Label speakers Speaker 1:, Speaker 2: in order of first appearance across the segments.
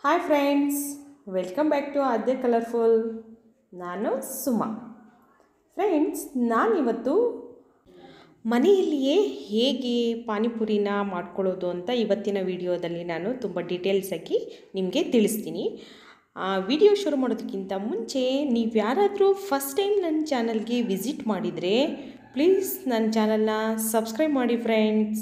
Speaker 1: hi friends welcome back to Aadya colourful ನಾನು Suma friends ನಾನಿವತ್ತು ಮನೆಯಲ್ಲಿಯೇ ಹೇಗೆ ಪಾನಿಪುರಿನ ಮಾಡ್ಕೊಳ್ಳೋದು ಅಂತ ಇವತ್ತಿನ ವಿಡಿಯೋದಲ್ಲಿ ನಾನು ತುಂಬ ಡೀಟೇಲ್ಸಾಗಿ ನಿಮಗೆ ತಿಳಿಸ್ತೀನಿ ಆ ವಿಡಿಯೋ ಶುರು ಮಾಡೋದಕ್ಕಿಂತ ಮುಂಚೆ ನೀವು ಯಾರಾದರೂ ಫಸ್ಟ್ ಟೈಮ್ ನನ್ನ ಚಾನಲ್ಗೆ ವಿಸಿಟ್ ಮಾಡಿದರೆ ಪ್ಲೀಸ್ ನನ್ನ ಚಾನಲ್ನ ಸಬ್ಸ್ಕ್ರೈಬ್ ಮಾಡಿ ಫ್ರೆಂಡ್ಸ್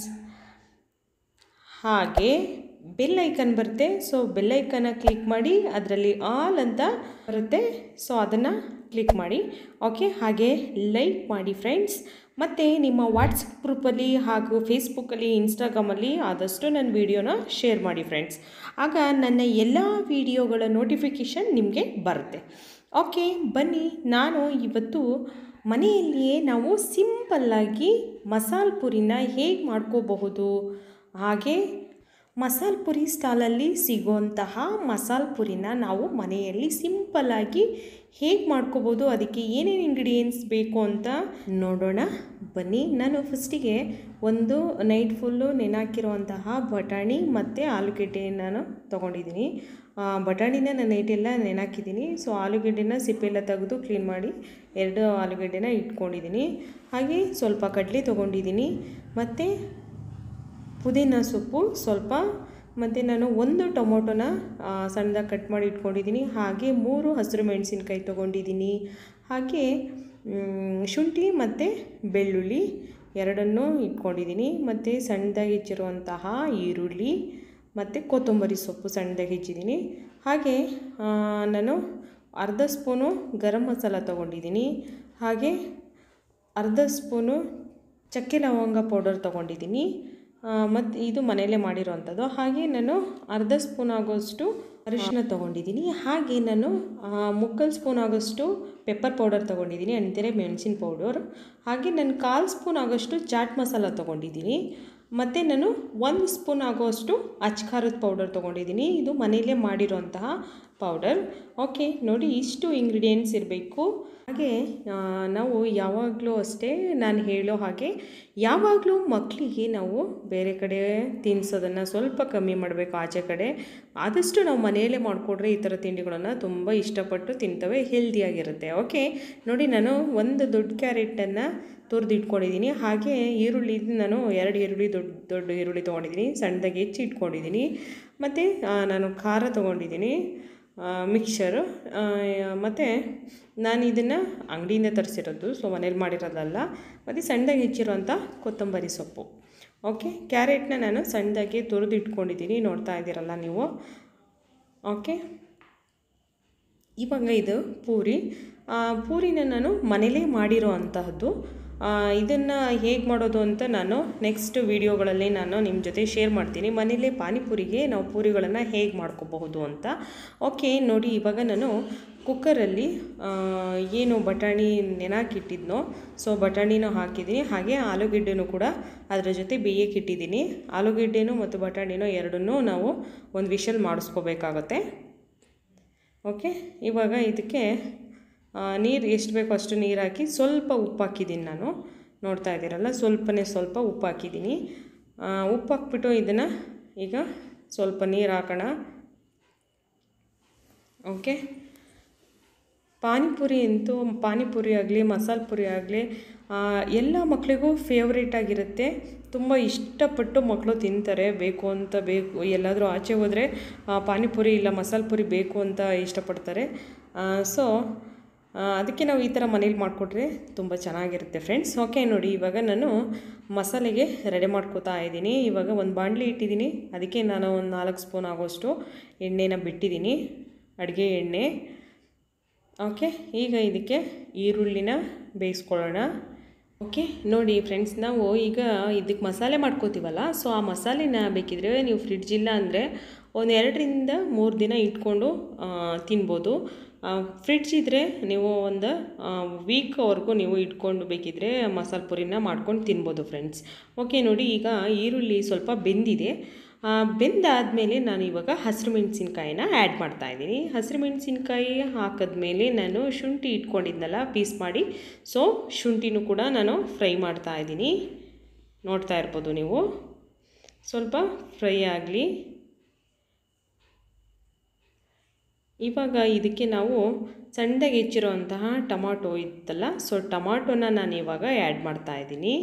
Speaker 1: ಹಾಗೆ ಬೆಲ್ ಐಕನ್ ಬರುತ್ತೆ ಸೊ ಬೆಲ್ ಐಕನ್ನ ಕ್ಲಿಕ್ ಮಾಡಿ ಅದರಲ್ಲಿ ಆಲ್ ಅಂತ ಬರುತ್ತೆ ಸೊ ಅದನ್ನು ಕ್ಲಿಕ್ ಮಾಡಿ ಓಕೆ ಹಾಗೆ ಲೈಕ್ ಮಾಡಿ ಫ್ರೆಂಡ್ಸ್ ಮತ್ತು ನಿಮ್ಮ ವಾಟ್ಸಪ್ ಗ್ರೂಪಲ್ಲಿ ಹಾಗೂ ಫೇಸ್ಬುಕ್ಕಲ್ಲಿ ಇನ್ಸ್ಟಾಗ್ರಾಮಲ್ಲಿ ಆದಷ್ಟು ನನ್ನ ವೀಡಿಯೋನ ಶೇರ್ ಮಾಡಿ ಫ್ರೆಂಡ್ಸ್ ಆಗ ನನ್ನ ಎಲ್ಲ ವೀಡಿಯೋಗಳ ನೋಟಿಫಿಕೇಷನ್ ನಿಮಗೆ ಬರುತ್ತೆ ಓಕೆ ಬನ್ನಿ ನಾನು ಇವತ್ತು ಮನೆಯಲ್ಲಿಯೇ ನಾವು ಸಿಂಪಲ್ಲಾಗಿ ಮಸಾಲೆ ಪುರಿನ ಹೇಗೆ ಮಾಡ್ಕೋಬಹುದು ಹಾಗೆ ಮಸಾಲೆ ಪುರಿ ಸ್ಟಾಲಲ್ಲಿ ಸಿಗೋಂತಹ ಮಸಾಲೆ ಪುರಿನ ನಾವು ಮನೆಯಲ್ಲಿ ಸಿಂಪಲ್ಲಾಗಿ ಹೇಗೆ ಮಾಡ್ಕೋಬೋದು ಅದಕ್ಕೆ ಏನೇನು ಇಂಗ್ರೀಡಿಯೆಂಟ್ಸ್ ಬೇಕು ಅಂತ ನೋಡೋಣ ಬನ್ನಿ ನಾನು ಫಸ್ಟಿಗೆ ಒಂದು ನೈಟ್ ಫುಲ್ಲು ನೆನಾಕಿರುವಂತಹ ಬಟಾಣಿ ಮತ್ತು ಆಲೂಗೆಡ್ಡೆ ನಾನು ತೊಗೊಂಡಿದ್ದೀನಿ ಬಟಾಣಿನ ನಾನು ನೈಟೆಲ್ಲ ನೆನಾಕಿದ್ದೀನಿ ಸೊ ಆಲೂಗೆಡ್ಡೆನ ಸಿಪ್ಪೆಲ್ಲ ತೆಗೆದು ಕ್ಲೀನ್ ಮಾಡಿ ಎರಡು ಆಲೂಗೆಡ್ಡೆನ ಇಟ್ಕೊಂಡಿದ್ದೀನಿ ಹಾಗೆ ಸ್ವಲ್ಪ ಕಡಲೆ ತೊಗೊಂಡಿದ್ದೀನಿ ಮತ್ತು ಪುದೀನ ಸೊಪ್ಪು ಸ್ವಲ್ಪ ಮತ್ತು ನಾನು ಒಂದು ಟೊಮೊಟೊನ ಸಣ್ಣದಾಗಿ ಕಟ್ ಮಾಡಿ ಇಟ್ಕೊಂಡಿದ್ದೀನಿ ಹಾಗೆ ಮೂರು ಹಸಿರು ಮೆಣಸಿನ್ಕಾಯಿ ತೊಗೊಂಡಿದ್ದೀನಿ ಹಾಗೆ ಶುಂಠಿ ಮತ್ತು ಬೆಳ್ಳುಳ್ಳಿ ಎರಡನ್ನೂ ಇಟ್ಕೊಂಡಿದ್ದೀನಿ ಮತ್ತು ಸಣ್ಣದಾಗಿ ಹೆಚ್ಚಿರುವಂತಹ ಈರುಳ್ಳಿ ಮತ್ತು ಕೊತ್ತಂಬರಿ ಸೊಪ್ಪು ಸಣ್ಣದಾಗಿ ಹೆಚ್ಚಿದ್ದೀನಿ ಹಾಗೆ ನಾನು ಅರ್ಧ ಸ್ಪೂನು ಗರಂ ಮಸಾಲ ತೊಗೊಂಡಿದ್ದೀನಿ ಹಾಗೆ ಅರ್ಧ ಸ್ಪೂನು ಚಕ್ಕೆ ಲವಂಗ ಪೌಡರ್ ತೊಗೊಂಡಿದ್ದೀನಿ ಮತ್ತು ಇದು ಮನೆಯಲ್ಲೇ ಮಾಡಿರೋವಂಥದ್ದು ಹಾಗೆ ನಾನು ಅರ್ಧ ಸ್ಪೂನ್ ಆಗೋಷ್ಟು ಅರಿಶಿನ ತೊಗೊಂಡಿದ್ದೀನಿ ಹಾಗೆ ನಾನು ಮುಕ್ಕಾಲು ಸ್ಪೂನ್ ಆಗೋಷ್ಟು ಪೆಪ್ಪರ್ ಪೌಡರ್ ತೊಗೊಂಡಿದ್ದೀನಿ ಅಂತಾರೆ ಮೆಣಸಿನ ಪೌಡರ್ ಹಾಗೆ ನಾನು ಕಾಲು ಸ್ಪೂನ್ ಆಗೋಷ್ಟು ಚಾಟ್ ಮಸಾಲ ತೊಗೊಂಡಿದ್ದೀನಿ ಮತ್ತು ನಾನು ಒಂದು ಸ್ಪೂನ್ ಆಗೋಷ್ಟು ಅಚ್ಕಾರದ ಪೌಡರ್ ತೊಗೊಂಡಿದ್ದೀನಿ ಇದು ಮನೆಯಲ್ಲೇ ಮಾಡಿರೋಂತಹ ಪೌಡರ್ ಓಕೆ ನೋಡಿ ಇಷ್ಟು ಇಂಗ್ರೀಡಿಯೆಂಟ್ಸ್ ಇರಬೇಕು ಹಾಗೆ ನಾವು ಯಾವಾಗಲೂ ಅಷ್ಟೇ ನಾನು ಹೇಳೋ ಹಾಗೆ ಯಾವಾಗಲೂ ಮಕ್ಕಳಿಗೆ ನಾವು ಬೇರೆ ಕಡೆ ತಿನ್ನಿಸೋದನ್ನು ಸ್ವಲ್ಪ ಕಮ್ಮಿ ಮಾಡಬೇಕು ಆಚೆ ಕಡೆ ಆದಷ್ಟು ನಾವು ಮನೆಯಲ್ಲೇ ಮಾಡಿಕೊಡ್ರೆ ಈ ಥರ ತಿಂಡಿಗಳನ್ನು ತುಂಬ ಇಷ್ಟಪಟ್ಟು ತಿಂತವೆ ಹೆಲ್ದಿಯಾಗಿರುತ್ತೆ ಓಕೆ ನೋಡಿ ನಾನು ಒಂದು ದೊಡ್ಡ ಕ್ಯಾರೆಟನ್ನು ತುರಿದು ಇಟ್ಕೊಂಡಿದ್ದೀನಿ ಹಾಗೆ ಈರುಳ್ಳಿ ನಾನು ಎರಡು ಈರುಳ್ಳಿ ದೊಡ್ಡ ದೊಡ್ಡ ಈರುಳ್ಳಿ ತೊಗೊಂಡಿದ್ದೀನಿ ಸಣ್ಣದಾಗಿ ಹೆಚ್ಚಿ ಇಟ್ಕೊಂಡಿದ್ದೀನಿ ಮತ್ತು ನಾನು ಖಾರ ತೊಗೊಂಡಿದ್ದೀನಿ ಮಿಕ್ಸರು ಮತ್ತು ನಾನು ಇದನ್ನು ಅಂಗಡಿಯಿಂದ ತರಿಸಿರೋದು ಸೊ ಮನೇಲಿ ಮಾಡಿರೋದಲ್ಲ ಮತ್ತು ಸಣ್ಣದಾಗಿ ಹೆಚ್ಚಿರೋಂಥ ಕೊತ್ತಂಬರಿ ಸೊಪ್ಪು ಓಕೆ ಕ್ಯಾರೆಟ್ನ ನಾನು ಸಣ್ಣದಾಗಿ ತುರಿದು ಇಟ್ಕೊಂಡಿದ್ದೀನಿ ನೋಡ್ತಾ ಇದ್ದೀರಲ್ಲ ನೀವು ಓಕೆ ಇವಾಗ ಇದು ಪೂರಿ ಪೂರಿನ ನಾನು ಮನೇಲೇ ಮಾಡಿರೋ ಅಂತಹದ್ದು ಇದನ್ನು ಹೇಗೆ ಮಾಡೋದು ಅಂತ ನಾನು ನೆಕ್ಸ್ಟ್ ವೀಡಿಯೋಗಳಲ್ಲಿ ನಾನು ನಿಮ್ಮ ಜೊತೆ ಶೇರ್ ಮಾಡ್ತೀನಿ ಮನೇಲೇ ಪಾನಿಪುರಿಗೆ ನಾವು ಪೂರಿಗಳನ್ನು ಹೇಗೆ ಮಾಡ್ಕೋಬಹುದು ಅಂತ ಓಕೆ ನೋಡಿ ಇವಾಗ ನಾನು ಕುಕ್ಕರಲ್ಲಿ ಏನು ಬಟಾಣಿ ನೆನಾಕಿಟ್ಟಿದ್ನೋ ಸೊ ಬಟಾಣಿನೂ ಹಾಕಿದ್ದೀನಿ ಹಾಗೆ ಆಲೂಗೆಡ್ಡೆನೂ ಕೂಡ ಅದರ ಜೊತೆ ಬೇಯಕ್ಕೆ ಇಟ್ಟಿದ್ದೀನಿ ಆಲೂಗೆಡ್ಡೆನೂ ಮತ್ತು ಬಟಾಣಿನೂ ಎರಡನ್ನೂ ನಾವು ಒಂದು ವಿಷಲ್ ಮಾಡಿಸ್ಕೋಬೇಕಾಗತ್ತೆ ಓಕೆ ಇವಾಗ ಇದಕ್ಕೆ ನೀರು ಎಷ್ಟು ಬೇಕೋ ಅಷ್ಟು ನೀರು ಹಾಕಿ ಸ್ವಲ್ಪ ಉಪ್ಪು ಹಾಕಿದ್ದೀನಿ ನಾನು ನೋಡ್ತಾ ಇದ್ದೀರಲ್ಲ ಸ್ವಲ್ಪನೇ ಸ್ವಲ್ಪ ಉಪ್ಪು ಹಾಕಿದ್ದೀನಿ ಉಪ್ಪು ಹಾಕ್ಬಿಟ್ಟು ಇದನ್ನು ಈಗ ಸ್ವಲ್ಪ ನೀರು ಹಾಕೋಣ ಓಕೆ ಪಾನಿಪುರಿ ಅಂತೂ ಪಾನಿಪುರಿ ಆಗಲಿ ಮಸಾಲೆ ಪುರಿ ಆಗಲಿ ಎಲ್ಲ ಮಕ್ಕಳಿಗೂ ಫೇವ್ರೇಟ್ ಆಗಿರುತ್ತೆ ತುಂಬ ಇಷ್ಟಪಟ್ಟು ಮಕ್ಕಳು ತಿಂತಾರೆ ಬೇಕು ಅಂತ ಬೇಕು ಎಲ್ಲಾದರೂ ಆಚೆ ಹೋದರೆ ಪಾನಿಪುರಿ ಇಲ್ಲ ಮಸಾಲೆ ಪುರಿ ಬೇಕು ಅಂತ ಇಷ್ಟಪಡ್ತಾರೆ ಸೊ ಅದಕ್ಕೆ ನಾವು ಈ ಥರ ಮನೇಲಿ ಮಾಡಿಕೊಟ್ರೆ ತುಂಬ ಚೆನ್ನಾಗಿರುತ್ತೆ ಫ್ರೆಂಡ್ಸ್ ಓಕೆ ನೋಡಿ ಇವಾಗ ನಾನು ಮಸಾಲೆಗೆ ರೆಡಿ ಮಾಡ್ಕೋತಾ ಇದ್ದೀನಿ ಇವಾಗ ಒಂದು ಬಾಣಲಿ ಇಟ್ಟಿದ್ದೀನಿ ಅದಕ್ಕೆ ನಾನು ಒಂದು ನಾಲ್ಕು ಸ್ಪೂನ್ ಆಗೋಷ್ಟು ಎಣ್ಣೆನ ಬಿಟ್ಟಿದ್ದೀನಿ ಅಡುಗೆ ಎಣ್ಣೆ ಓಕೆ ಈಗ ಇದಕ್ಕೆ ಈರುಳ್ಳಿನ ಬೇಯಿಸ್ಕೊಳ್ಳೋಣ ಓಕೆ ನೋಡಿ ಫ್ರೆಂಡ್ಸ್ ನಾವು ಈಗ ಇದಕ್ಕೆ ಮಸಾಲೆ ಮಾಡ್ಕೋತೀವಲ್ಲ ಸೊ ಆ ಮಸಾಲೆನ ಬೇಕಿದ್ರೆ ನೀವು ಫ್ರಿಡ್ಜ್ ಇಲ್ಲ ಅಂದರೆ ಒಂದು ಎರಡರಿಂದ ಮೂರು ದಿನ ಇಟ್ಕೊಂಡು ತಿನ್ಬೋದು ಫ್ರಿಡ್ಜ್ ಇದ್ದರೆ ನೀವು ಒಂದು ವೀಕ್ವರೆಗೂ ನೀವು ಇಟ್ಕೊಂಡು ಬೇಕಿದ್ರೆ ಮಸಾಲೆ ಪುರಿನ ಮಾಡ್ಕೊಂಡು ತಿನ್ಬೋದು ಫ್ರೆಂಡ್ಸ್ ಓಕೆ ನೋಡಿ ಈಗ ಈರುಳ್ಳಿ ಸ್ವಲ್ಪ ಬೆಂದಿದೆ ಬೆಂದಾದಮೇಲೆ ನಾನು ಇವಾಗ ಹಸಿರು ಮೆಣಸಿನ್ಕಾಯಿನ ಆ್ಯಡ್ ಮಾಡ್ತಾಯಿದ್ದೀನಿ ಹಸಿರು ಮೆಣಸಿನ್ಕಾಯಿ ಹಾಕಿದ್ಮೇಲೆ ನಾನು ಶುಂಠಿ ಇಟ್ಕೊಂಡಿದ್ನಲ್ಲ ಪೀಸ್ ಮಾಡಿ ಸೊ ಶುಂಠಿನೂ ಕೂಡ ನಾನು ಫ್ರೈ ಮಾಡ್ತಾಯಿದ್ದೀನಿ ನೋಡ್ತಾ ಇರ್ಬೋದು ನೀವು ಸ್ವಲ್ಪ ಫ್ರೈ ಆಗಲಿ ಇವಾಗ ಇದಕ್ಕೆ ನಾವು ಸಣ್ಣದಾಗಿ ಹೆಚ್ಚಿರೋಂತಹ ಟೊಮಾಟೊ ಇತ್ತಲ್ಲ ಸೊ ಟೊಮಾಟೊನ ನಾನು ಇವಾಗ ಆ್ಯಡ್ ಮಾಡ್ತಾ ಇದ್ದೀನಿ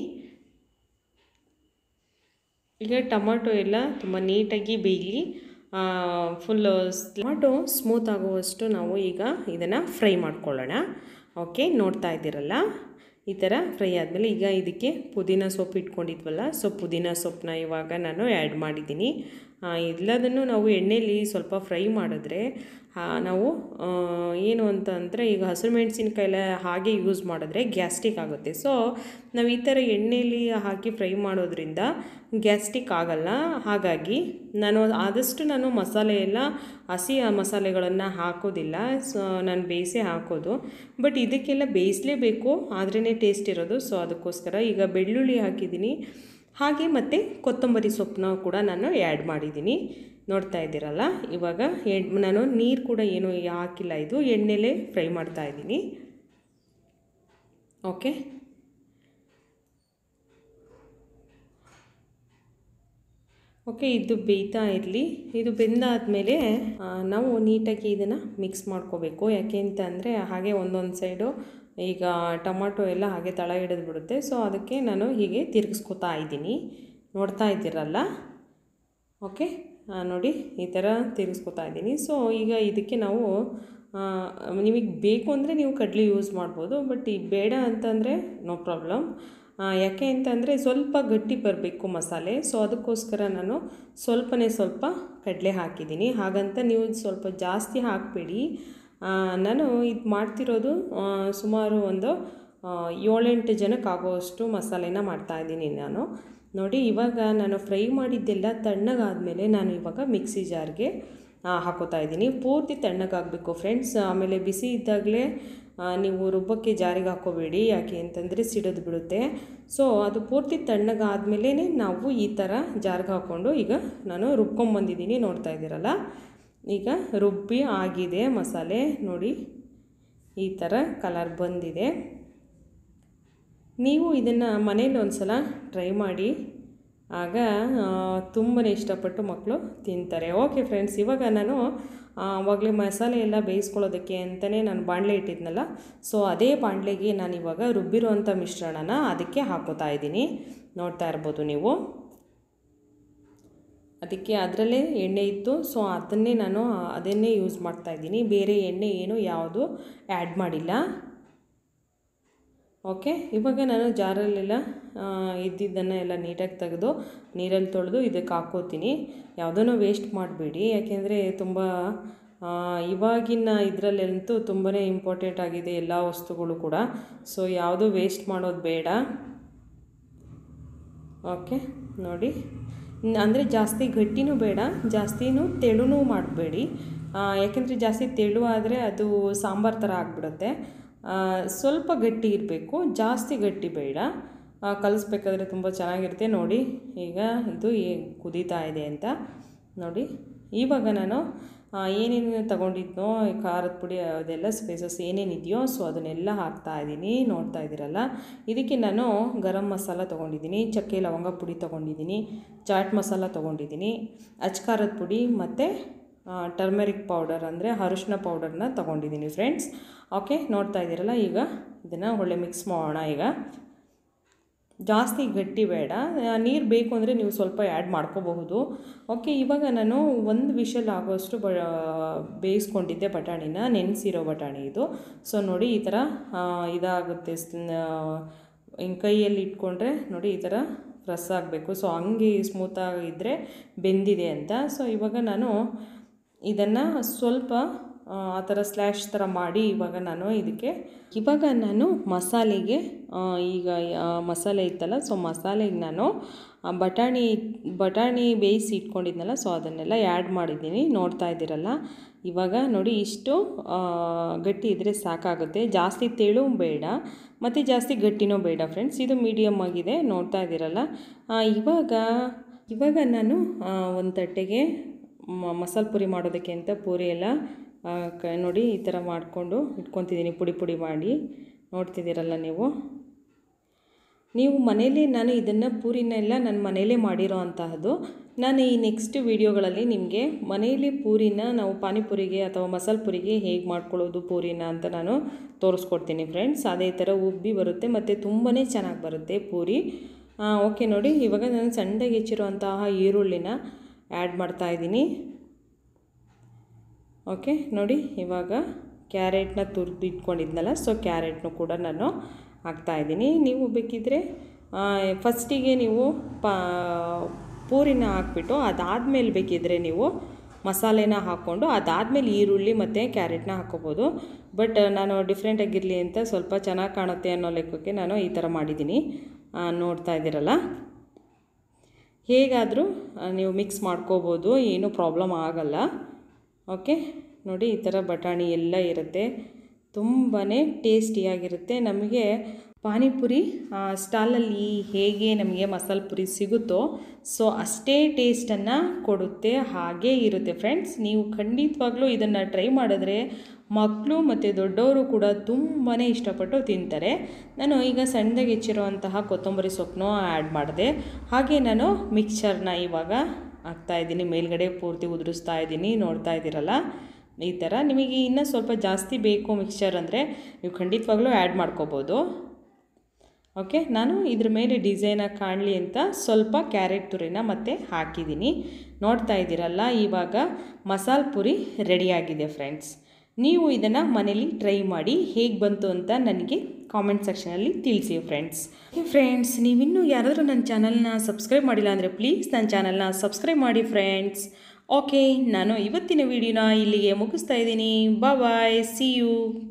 Speaker 1: ಈಗ ಟೊಮಾಟೊ ಎಲ್ಲ ತುಂಬ ನೀಟಾಗಿ ಬೇಯಲಿ ಫುಲ್ಲು ಟೊಮಾಟೊ ಸ್ಮೂತ್ ಆಗುವಷ್ಟು ನಾವು ಈಗ ಇದನ್ನು ಫ್ರೈ ಮಾಡ್ಕೊಳ್ಳೋಣ ಓಕೆ ನೋಡ್ತಾ ಇದ್ದೀರಲ್ಲ ಈ ಥರ ಫ್ರೈ ಆದಮೇಲೆ ಈಗ ಇದಕ್ಕೆ ಪುದೀನ ಸೊಪ್ಪು ಇಟ್ಕೊಂಡಿದ್ವಲ್ಲ ಸೊ ಪುದೀನ ಸೊಪ್ಪನ್ನ ಇವಾಗ ನಾನು ಆ್ಯಡ್ ಮಾಡಿದ್ದೀನಿ ಎಲ್ಲದನ್ನು ನಾವು ಎಣ್ಣೆಯಲ್ಲಿ ಸ್ವಲ್ಪ ಫ್ರೈ ಮಾಡಿದ್ರೆ ನಾವು ಏನು ಅಂತ ಅಂದರೆ ಈಗ ಹಸಿರು ಮೆಣಸಿನ್ಕಾಯೆಲ್ಲ ಹಾಗೆ ಯೂಸ್ ಮಾಡಿದ್ರೆ ಗ್ಯಾಸ್ಟಿಕ್ ಆಗುತ್ತೆ ಸೊ ನಾವು ಈ ಥರ ಎಣ್ಣೆಯಲ್ಲಿ ಹಾಕಿ ಫ್ರೈ ಮಾಡೋದ್ರಿಂದ ಗ್ಯಾಸ್ಟಿಕ್ ಆಗಲ್ಲ ಹಾಗಾಗಿ ನಾನು ಆದಷ್ಟು ನಾನು ಮಸಾಲೆ ಎಲ್ಲ ಹಸಿ ಮಸಾಲೆಗಳನ್ನು ಹಾಕೋದಿಲ್ಲ ಸೊ ನಾನು ಬೇಯಿಸೇ ಹಾಕೋದು ಬಟ್ ಇದಕ್ಕೆಲ್ಲ ಬೇಯಿಸಲೇಬೇಕು ಆದ್ರೇ ಟೇಸ್ಟ್ ಇರೋದು ಸೊ ಅದಕ್ಕೋಸ್ಕರ ಈಗ ಬೆಳ್ಳುಳ್ಳಿ ಹಾಕಿದ್ದೀನಿ ಹಾಗೆ ಮತ್ತು ಕೊತ್ತಂಬರಿ ಸೊಪ್ಪನ್ನ ಕೂಡ ನಾನು ಆ್ಯಡ್ ಮಾಡಿದ್ದೀನಿ ನೋಡ್ತಾ ಇದ್ದೀರಲ್ಲ ಇವಾಗ ನಾನು ನೀರು ಕೂಡ ಏನು ಹಾಕಿಲ್ಲ ಇದು ಎಣ್ಣೆಲೇ ಫ್ರೈ ಮಾಡ್ತಾ ಇದ್ದೀನಿ ಓಕೆ ಓಕೆ ಇದು ಬೇಯ್ತಾ ಇರಲಿ ಇದು ಬೆಂದಾದಮೇಲೆ ನಾವು ನೀಟಾಗಿ ಇದನ್ನು ಮಿಕ್ಸ್ ಮಾಡ್ಕೋಬೇಕು ಯಾಕೆ ಅಂತ ಅಂದರೆ ಹಾಗೆ ಒಂದೊಂದು ಸೈಡು ಈಗ ಟೊಮಾಟೊ ಎಲ್ಲ ಹಾಗೆ ತಳ ಹಿಡಿದು ಬಿಡುತ್ತೆ ಸೊ ಅದಕ್ಕೆ ನಾನು ಹೀಗೆ ತಿರುಗಿಸ್ಕೊತಾ ಇದ್ದೀನಿ ನೋಡ್ತಾ ಇದ್ದೀರಲ್ಲ ಓಕೆ ನೋಡಿ ಈ ಥರ ತಿರುಗಿಸ್ಕೊತಾ ಇದ್ದೀನಿ ಸೊ ಈಗ ಇದಕ್ಕೆ ನಾವು ನಿಮಗೆ ಬೇಕು ಅಂದರೆ ನೀವು ಕಡಲೆ ಯೂಸ್ ಮಾಡ್ಬೋದು ಬಟ್ ಈ ಬೇಡ ಅಂತಂದರೆ ನೋ ಪ್ರಾಬ್ಲಮ್ ಯಾಕೆ ಅಂತಂದರೆ ಸ್ವಲ್ಪ ಗಟ್ಟಿ ಬರಬೇಕು ಮಸಾಲೆ ಸೊ ಅದಕ್ಕೋಸ್ಕರ ನಾನು ಸ್ವಲ್ಪನೇ ಸ್ವಲ್ಪ ಕಡಲೆ ಹಾಕಿದ್ದೀನಿ ಹಾಗಂತ ನೀವು ಸ್ವಲ್ಪ ಜಾಸ್ತಿ ಹಾಕಬೇಡಿ ನಾನು ಇದು ಮಾಡ್ತಿರೋದು ಸುಮಾರು ಒಂದು ಏಳೆಂಟು ಜನಕ್ಕೆ ಆಗೋವಷ್ಟು ಮಸಾಲೆನ ಮಾಡ್ತಾಯಿದ್ದೀನಿ ನಾನು ನೋಡಿ ಇವಾಗ ನಾನು ಫ್ರೈ ಮಾಡಿದ್ದೆಲ್ಲ ತಣ್ಣಗಾದಮೇಲೆ ನಾನು ಇವಾಗ ಮಿಕ್ಸಿ ಜಾರ್ಗೆ ಹಾಕೋತಾ ಇದ್ದೀನಿ ಪೂರ್ತಿ ತಣ್ಣಗಾಗಬೇಕು ಫ್ರೆಂಡ್ಸ್ ಆಮೇಲೆ ಬಿಸಿ ಇದ್ದಾಗಲೇ ನೀವು ರುಬ್ಬಕ್ಕೆ ಜಾರಿಗೆ ಹಾಕೋಬೇಡಿ ಯಾಕೆ ಅಂತಂದರೆ ಸಿಡಿದು ಬಿಡುತ್ತೆ ಸೊ ಅದು ಪೂರ್ತಿ ತಣ್ಣಗಾದ್ಮೇಲೆ ನಾವು ಈ ಥರ ಜಾರ್ಗೆ ಹಾಕ್ಕೊಂಡು ಈಗ ನಾನು ರುಬ್ಕೊಂಬಂದಿದ್ದೀನಿ ನೋಡ್ತಾ ಇದ್ದೀರಲ್ಲ ಈಗ ರುಬ್ಬಿ ಆಗಿದೆ ಮಸಾಲೆ ನೋಡಿ ಈ ಥರ ಕಲರ್ ಬಂದಿದೆ ನೀವು ಇದನ್ನು ಮನೇಲಿ ಒಂದು ಸಲ ಟ್ರೈ ಮಾಡಿ ಆಗ ತುಂಬಾ ಇಷ್ಟಪಟ್ಟು ಮಕ್ಕಳು ತಿಂತಾರೆ ಓಕೆ ಫ್ರೆಂಡ್ಸ್ ಇವಾಗ ನಾನು ಆವಾಗಲೇ ಮಸಾಲೆ ಎಲ್ಲ ಬೇಯಿಸ್ಕೊಳ್ಳೋದಕ್ಕೆ ಅಂತಲೇ ನಾನು ಬಾಣಲೆ ಇಟ್ಟಿದ್ನಲ್ಲ ಸೊ ಅದೇ ಬಾಣಲೆಗೆ ನಾನು ಇವಾಗ ರುಬ್ಬಿರೋವಂಥ ಮಿಶ್ರಣನ ಅದಕ್ಕೆ ಹಾಕೋತಾ ಇದ್ದೀನಿ ನೋಡ್ತಾ ಇರ್ಬೋದು ನೀವು ಅದಕ್ಕೆ ಅದರಲ್ಲೇ ಎಣ್ಣೆ ಇತ್ತು ಸೊ ಅದನ್ನೇ ನಾನು ಅದನ್ನೇ ಯೂಸ್ ಮಾಡ್ತಾ ಇದ್ದೀನಿ ಬೇರೆ ಎಣ್ಣೆ ಏನು ಯಾವುದು ಆ್ಯಡ್ ಮಾಡಿಲ್ಲ ಓಕೆ ಇವಾಗ ನಾನು ಜಾರಲ್ಲೆಲ್ಲ ಇದ್ದಿದ್ದನ್ನು ಎಲ್ಲ ನೀಟಾಗಿ ತೆಗೆದು ನೀರಲ್ಲಿ ತೊಳೆದು ಇದಕ್ಕೆ ಹಾಕ್ಕೋತೀನಿ ಯಾವುದನ್ನು ವೇಸ್ಟ್ ಮಾಡಬೇಡಿ ಯಾಕೆಂದರೆ ತುಂಬ ಇವಾಗಿನ ಇದರಲ್ಲಂತೂ ತುಂಬಾ ಇಂಪಾರ್ಟೆಂಟ್ ಆಗಿದೆ ಎಲ್ಲ ವಸ್ತುಗಳು ಕೂಡ ಸೊ ಯಾವುದೂ ವೇಸ್ಟ್ ಮಾಡೋದು ಬೇಡ ಓಕೆ ನೋಡಿ ಅಂದರೆ ಜಾಸ್ತಿ ಗಟ್ಟಿನೂ ಬೇಡ ಜಾಸ್ತಿನೂ ತೆಳುನೂ ಮಾಡಬೇಡಿ ಯಾಕೆಂದರೆ ಜಾಸ್ತಿ ತೆಳು ಆದರೆ ಅದು ಸಾಂಬಾರು ಥರ ಆಗಿಬಿಡುತ್ತೆ ಸ್ವಲ್ಪ ಗಟ್ಟಿ ಇರಬೇಕು ಜಾಸ್ತಿ ಗಟ್ಟಿ ಬೇಡ ಕಲಿಸ್ಬೇಕಾದ್ರೆ ತುಂಬ ಚೆನ್ನಾಗಿರುತ್ತೆ ನೋಡಿ ಈಗ ಇದು ಕುದೀತಾ ಇದೆ ಅಂತ ನೋಡಿ ಇವಾಗ ನಾನು ಏನೇನು ತಗೊಂಡಿದ್ನೋ ಖಾರದ ಪುಡಿ ಅದೆಲ್ಲ ಸ್ಪೈಸಸ್ ಏನೇನಿದೆಯೋ ಸೊ ಅದನ್ನೆಲ್ಲ ಹಾಕ್ತಾ ಇದ್ದೀನಿ ನೋಡ್ತಾ ಇದ್ದೀರಲ್ಲ ಇದಕ್ಕೆ ನಾನು ಗರಂ ಮಸಾಲ ತೊಗೊಂಡಿದ್ದೀನಿ ಚಕ್ಕೆ ಲವಂಗ ಪುಡಿ ತೊಗೊಂಡಿದ್ದೀನಿ ಚಾಟ್ ಮಸಾಲ ತೊಗೊಂಡಿದ್ದೀನಿ ಅಚ್ಕಾರದ ಪುಡಿ ಮತ್ತು ಟರ್ಮೆರಿಕ್ ಪೌಡರ್ ಅಂದರೆ ಅರಿಶಿನ ಪೌಡರ್ನ ತೊಗೊಂಡಿದ್ದೀನಿ ಫ್ರೆಂಡ್ಸ್ ಓಕೆ ನೋಡ್ತಾ ಇದ್ದೀರಲ್ಲ ಈಗ ಇದನ್ನು ಒಳ್ಳೆ ಮಿಕ್ಸ್ ಮಾಡೋಣ ಈಗ ಜಾಸ್ತಿ ಗಟ್ಟಿ ಬೇಡ ನೀರು ಬೇಕು ಅಂದರೆ ನೀವು ಸ್ವಲ್ಪ ಆ್ಯಡ್ ಮಾಡ್ಕೋಬಹುದು ಓಕೆ ಇವಾಗ ನಾನು ಒಂದು ವಿಷಲ್ ಆಗೋಷ್ಟು ಬ ಬೇಯಿಸ್ಕೊಂಡಿದ್ದೆ ಬಟಾಣಿನ ನೆನೆಸಿರೋ ಬಟಾಣಿ ಇದು ಸೊ ನೋಡಿ ಈ ಥರ ಇದಾಗುತ್ತೆ ಹಿಂಗೆ ಕೈಯಲ್ಲಿ ಇಟ್ಕೊಂಡ್ರೆ ನೋಡಿ ಈ ಥರ ಪ್ರೆಸ್ ಆಗಬೇಕು ಸೊ ಹಂಗೆ ಸ್ಮೂತಾಗಿದ್ದರೆ ಬೆಂದಿದೆ ಅಂತ ಸೊ ಇವಾಗ ನಾನು ಇದನ್ನು ಸ್ವಲ್ಪ ಆ ಥರ ಸ್ಲ್ಯಾಶ್ ಥರ ಮಾಡಿ ಇವಾಗ ನಾನು ಇದಕ್ಕೆ ಇವಾಗ ನಾನು ಮಸಾಲೆಗೆ ಈಗ ಮಸಾಲೆ ಇತ್ತಲ್ಲ ಸೊ ಮಸಾಲೆಗೆ ನಾನು ಬಟಾಣಿ ಬಟಾಣಿ ಬೇಯಿಸಿ ಇಟ್ಕೊಂಡಿದ್ನಲ್ಲ ಸೊ ಅದನ್ನೆಲ್ಲ ಆ್ಯಡ್ ಮಾಡಿದ್ದೀನಿ ನೋಡ್ತಾ ಇದ್ದೀರಲ್ಲ ಇವಾಗ ನೋಡಿ ಇಷ್ಟು ಗಟ್ಟಿ ಇದ್ದರೆ ಸಾಕಾಗುತ್ತೆ ಜಾಸ್ತಿ ತೆಳು ಬೇಡ ಮತ್ತು ಜಾಸ್ತಿ ಗಟ್ಟಿನೂ ಬೇಡ ಫ್ರೆಂಡ್ಸ್ ಇದು ಮೀಡಿಯಮ್ ಆಗಿದೆ ನೋಡ್ತಾ ಇದ್ದೀರಲ್ಲ ಇವಾಗ ಇವಾಗ ನಾನು ಒಂದು ತಟ್ಟೆಗೆ ಮಸಾಲೆ ಪುರಿ ಮಾಡೋದಕ್ಕೆ ಅಂತ ಪೂರಿ ಎಲ್ಲ ಕ ನೋಡಿ ಈ ಥರ ಮಾಡಿಕೊಂಡು ಇಟ್ಕೊತಿದ್ದೀನಿ ಪುಡಿ ಪುಡಿ ಮಾಡಿ ನೋಡ್ತಿದ್ದೀರಲ್ಲ ನೀವು ನೀವು ಮನೇಲಿ ನಾನು ಇದನ್ನು ಪೂರಿನೆಲ್ಲ ನನ್ನ ಮನೇಲೇ ಮಾಡಿರೋ ಅಂತಹದ್ದು ನಾನು ಈ ನೆಕ್ಸ್ಟ್ ವೀಡಿಯೋಗಳಲ್ಲಿ ನಿಮಗೆ ಮನೆಯಲ್ಲಿ ಪೂರಿನ ನಾವು ಪಾನಿಪುರಿಗೆ ಅಥವಾ ಮಸಾಲೆ ಪೂರಿಗೆ ಹೇಗೆ ಮಾಡ್ಕೊಳ್ಳೋದು ಪೂರಿನ ಅಂತ ನಾನು ತೋರಿಸ್ಕೊಡ್ತೀನಿ ಫ್ರೆಂಡ್ಸ್ ಅದೇ ಥರ ಉಬ್ಬಿ ಬರುತ್ತೆ ಮತ್ತು ತುಂಬಾ ಚೆನ್ನಾಗಿ ಬರುತ್ತೆ ಪೂರಿ ಓಕೆ ನೋಡಿ ಇವಾಗ ನಾನು ಸಣ್ಣದಾಗಿ ಹೆಚ್ಚಿರುವಂತಹ ಈರುಳ್ಳಿನ ಆ್ಯಡ್ ಮಾಡ್ತಾ ಇದ್ದೀನಿ ಓಕೆ ನೋಡಿ ಇವಾಗ ಕ್ಯಾರೆಟ್ನ ತುರಿದು ಇಟ್ಕೊಂಡಿದ್ನಲ್ಲ ಸೊ ಕ್ಯಾರೆಟ್ನು ಕೂಡ ನಾನು ಹಾಕ್ತಾಯಿದ್ದೀನಿ ನೀವು ಬೇಕಿದ್ದರೆ ಫಸ್ಟಿಗೆ ನೀವು ಪಾ ಪೂರಿನ ಹಾಕ್ಬಿಟ್ಟು ಅದಾದಮೇಲೆ ಬೇಕಿದ್ದರೆ ನೀವು ಮಸಾಲೆನ ಹಾಕ್ಕೊಂಡು ಅದಾದಮೇಲೆ ಈರುಳ್ಳಿ ಮತ್ತು ಕ್ಯಾರೆಟ್ನ ಹಾಕ್ಕೋಬೋದು ಬಟ್ ನಾನು ಡಿಫ್ರೆಂಟಾಗಿರಲಿ ಅಂತ ಸ್ವಲ್ಪ ಚೆನ್ನಾಗಿ ಕಾಣುತ್ತೆ ಅನ್ನೋ ಲೆಕ್ಕಕ್ಕೆ ನಾನು ಈ ಥರ ಮಾಡಿದ್ದೀನಿ ನೋಡ್ತಾ ಇದ್ದೀರಲ್ಲ ಹೇಗಾದರೂ ನೀವು ಮಿಕ್ಸ್ ಮಾಡ್ಕೋಬೋದು ಏನೂ ಪ್ರಾಬ್ಲಮ್ ಆಗಲ್ಲ ಓಕೆ ನೋಡಿ ಈ ಥರ ಬಟಾಣಿ ಎಲ್ಲ ಇರುತ್ತೆ ತುಂಬಾ ಟೇಸ್ಟಿಯಾಗಿರುತ್ತೆ ನಮಗೆ ಪಾನಿಪುರಿ ಸ್ಟಾಲಲ್ಲಿ ಹೇಗೆ ನಮಗೆ ಮಸಾಲೆ ಪುರಿ ಸಿಗುತ್ತೋ ಸೊ ಅಷ್ಟೇ ಟೇಸ್ಟನ್ನು ಕೊಡುತ್ತೆ ಹಾಗೇ ಇರುತ್ತೆ ಫ್ರೆಂಡ್ಸ್ ನೀವು ಖಂಡಿತವಾಗ್ಲೂ ಇದನ್ನು ಟ್ರೈ ಮಾಡಿದ್ರೆ ಮಕ್ಕಳು ಮತ್ತು ದೊಡ್ಡವರು ಕೂಡ ತುಂಬಾ ಇಷ್ಟಪಟ್ಟು ತಿಂತಾರೆ ನಾನು ಈಗ ಸಣ್ಣದಾಗಿ ಹೆಚ್ಚಿರುವಂತಹ ಕೊತ್ತಂಬರಿ ಸೊಪ್ಪನ್ನು ಆ್ಯಡ್ ಮಾಡಿದೆ ಹಾಗೆ ನಾನು ಮಿಕ್ಸರ್ನ ಇವಾಗ ಹಾಕ್ತಾಯಿದ್ದೀನಿ ಮೇಲ್ಗಡೆ ಪೂರ್ತಿ ಉದುರಿಸ್ತಾ ಇದ್ದೀನಿ ನೋಡ್ತಾ ಇದ್ದೀರಲ್ಲ ಈ ಥರ ನಿಮಗೆ ಇನ್ನೂ ಸ್ವಲ್ಪ ಜಾಸ್ತಿ ಬೇಕು ಮಿಕ್ಸ್ಚರ್ ಅಂದರೆ ನೀವು ಖಂಡಿತವಾಗ್ಲೂ ಆ್ಯಡ್ ಮಾಡ್ಕೋಬೋದು ಓಕೆ ನಾನು ಇದ್ರ ಮೇಲೆ ಡಿಸೈನಾಗಿ ಕಾಣಲಿ ಅಂತ ಸ್ವಲ್ಪ ಕ್ಯಾರೆಟ್ ತುರಿನ ಮತ್ತೆ ಹಾಕಿದ್ದೀನಿ ನೋಡ್ತಾ ಇದ್ದೀರಲ್ಲ ಇವಾಗ ಮಸಾಲೆ ಪುರಿ ರೆಡಿಯಾಗಿದೆ ಫ್ರೆಂಡ್ಸ್ ನೀವು ಇದನ್ನು ಮನೇಲಿ ಟ್ರೈ ಮಾಡಿ ಹೇಗೆ ಬಂತು ಅಂತ ನನಗೆ ಕಾಮೆಂಟ್ ಸೆಕ್ಷನಲ್ಲಿ ತಿಳಿಸಿ ಫ್ರೆಂಡ್ಸ್ ಫ್ರೆಂಡ್ಸ್ ನೀವಿನ್ನೂ ಯಾರಾದರೂ ನನ್ನ ಚಾನಲ್ನ ಸಬ್ಸ್ಕ್ರೈಬ್ ಮಾಡಿಲ್ಲ ಅಂದರೆ ಪ್ಲೀಸ್ ನನ್ನ ಚಾನಲ್ನ ಸಬ್ಸ್ಕ್ರೈಬ್ ಮಾಡಿ ಫ್ರೆಂಡ್ಸ್ ಓಕೆ ನಾನು ಇವತ್ತಿನ ವಿಡಿಯೋನ ಇಲ್ಲಿಗೆ ಮುಗಿಸ್ತಾ ಇದ್ದೀನಿ ಬಾಯ್ ಸಿ ಯು